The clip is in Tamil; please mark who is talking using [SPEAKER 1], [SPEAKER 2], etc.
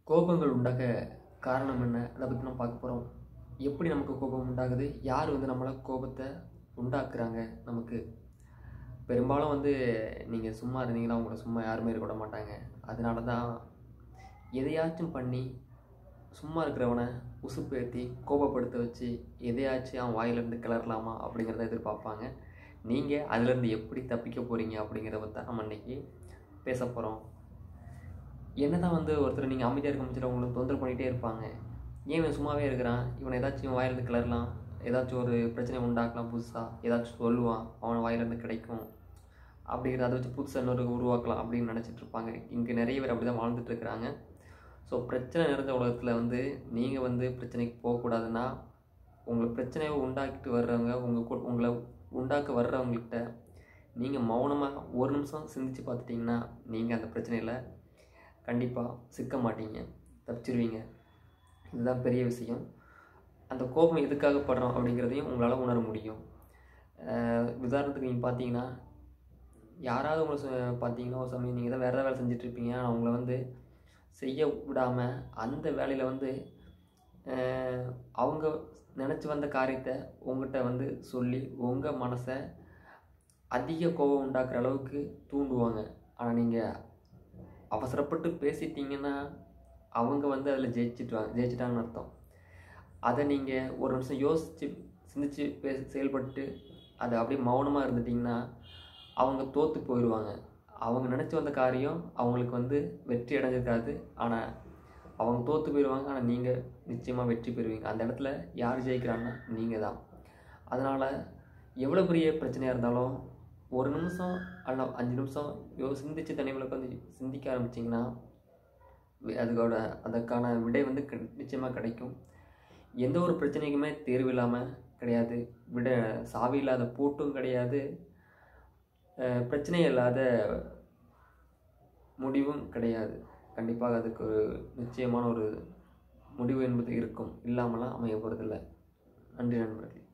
[SPEAKER 1] கோபங்கள் உண்டாக காரணம் என்ன அதை பற்றி நம்ம பார்க்க போகிறோம் எப்படி நமக்கு கோபம் உண்டாகுது யார் வந்து நம்மளை கோபத்தை உண்டாக்குறாங்க நமக்கு பெரும்பாலும் வந்து நீங்கள் சும்மா இருந்தீங்கன்னா உங்களை சும்மா யாருமே இருக்க விட மாட்டாங்க அதனால தான் எதையாச்சும் பண்ணி சும்மா இருக்கிறவனை உசுப்பேற்றி கோபப்படுத்த வச்சு எதையாச்சும் அவன் வாயிலேருந்து கிளறலாமா அப்படிங்கிறத எதிர்பார்ப்பாங்க நீங்கள் அதுலேருந்து எப்படி தப்பிக்க போகிறீங்க அப்படிங்கிறத பற்றி தான் நம்ம இன்றைக்கி பேச போகிறோம் என்ன தான் வந்து ஒருத்தர் நீங்கள் அமைதியாக இருக்க முடிச்சுட்டு உங்களுக்கு தொந்தரவு பண்ணிகிட்டே இருப்பாங்க ஏன் இவன் சும்மாவே இருக்கிறான் இவனை ஏதாச்சும் வாயிலிருந்து கிளறலாம் ஏதாச்சும் ஒரு பிரச்சனை உண்டாக்கலாம் புதுசாக ஏதாச்சும் சொல்லுவான் அவன் வாயிலிருந்து கிடைக்கும் அப்படிங்கிறத அதை வச்சு புதுசாக இன்னொரு உருவாக்கலாம் அப்படின்னு நினச்சிட்டு இருப்பாங்க இங்கே நிறைய பேர் அப்படி தான் வாழ்ந்துட்டு இருக்கிறாங்க ஸோ பிரச்சனை நிறைந்த உலகத்தில் வந்து நீங்கள் வந்து பிரச்சனைக்கு போகக்கூடாதுன்னா உங்களை பிரச்சனையை உண்டாக்கிட்டு வர்றவங்க உங்கள் கூ உங்களை உண்டாக்க வர்றவங்கள்ட்ட நீங்கள் மௌனமாக ஒரு நிமிஷம் சிந்திச்சு பார்த்துட்டிங்கன்னா நீங்கள் அந்த பிரச்சனையில் கண்டிப்பாக சிக்க மாட்டீங்க தப்பிச்சிருவீங்க இதுதான் பெரிய விஷயம் அந்த கோபம் எதுக்காக படுறோம் அப்படிங்கிறதையும் உங்களால் உணர முடியும் அஹ் உதாரணத்துக்கு நீங்கள் பார்த்தீங்கன்னா யாராவது உங்களை சொ- பார்த்தீங்கன்னா ஒரு சமயம் நீங்கள் தான் வேறு வேலை செஞ்சுட்டு இருப்பீங்க ஆனால் உங்களை வந்து செய்ய விடாமல் அந்த வேலையில் வந்து அஹ், அவங்க நினச்சி வந்த காரியத்தை உங்கள்கிட்ட வந்து சொல்லி உங்கள் மனசை அதிக கோபம் உண்டாக்குற அளவுக்கு தூண்டுவாங்க ஆனால் நீங்கள் அவசரப்பட்டு பேசிட்டீங்கன்னா அவங்க வந்து அதில் ஜெயிச்சிட்டுவாங்க ஜெயிச்சிட்டாங்கன்னு அர்த்தம் அதை நீங்கள் ஒரு நிமிஷம் யோசித்து சிந்திச்சு பே செயல்பட்டு அதை அப்படியே மௌனமாக இருந்துட்டிங்கன்னா அவங்க தோற்று போயிடுவாங்க அவங்க நினச்சி வந்த காரியம் அவங்களுக்கு வந்து வெற்றி அடைஞ்சிருக்காது ஆனால் அவங்க தோற்று போயிடுவாங்க ஆனால் நீங்கள் நிச்சயமாக வெற்றி பெறுவீங்க அந்த இடத்துல யார் ஜெயிக்கிறாங்கன்னா நீங்கள் தான் அதனால் எவ்வளோ பெரிய பிரச்சனையாக இருந்தாலும் ஒரு நிமிஷம் அல்ல அஞ்சு நிமிஷம் யோ சிந்திச்சு தனிமையில் உட்காந்து சிந்திக்க ஆரம்பிச்சிங்கன்னா வி- அதுக்கோட அதற்கான விடை வந்து க- நிச்சயமாக கிடைக்கும் எந்த ஒரு பிரச்சனைக்குமே தேர்வு இல்லாமல் கிடையாது விட சாவி இல்லாத பூட்டும் கிடையாது அஹ், பிரச்சனை இல்லாத முடிவும் கிடையாது கண்டிப்பாக அதுக்கு ஒரு நிச்சயமான ஒரு முடிவு என்பது இருக்கும் இல்லாமலாம் அமைய போகிறதில்ல நன்றி நண்பர்களே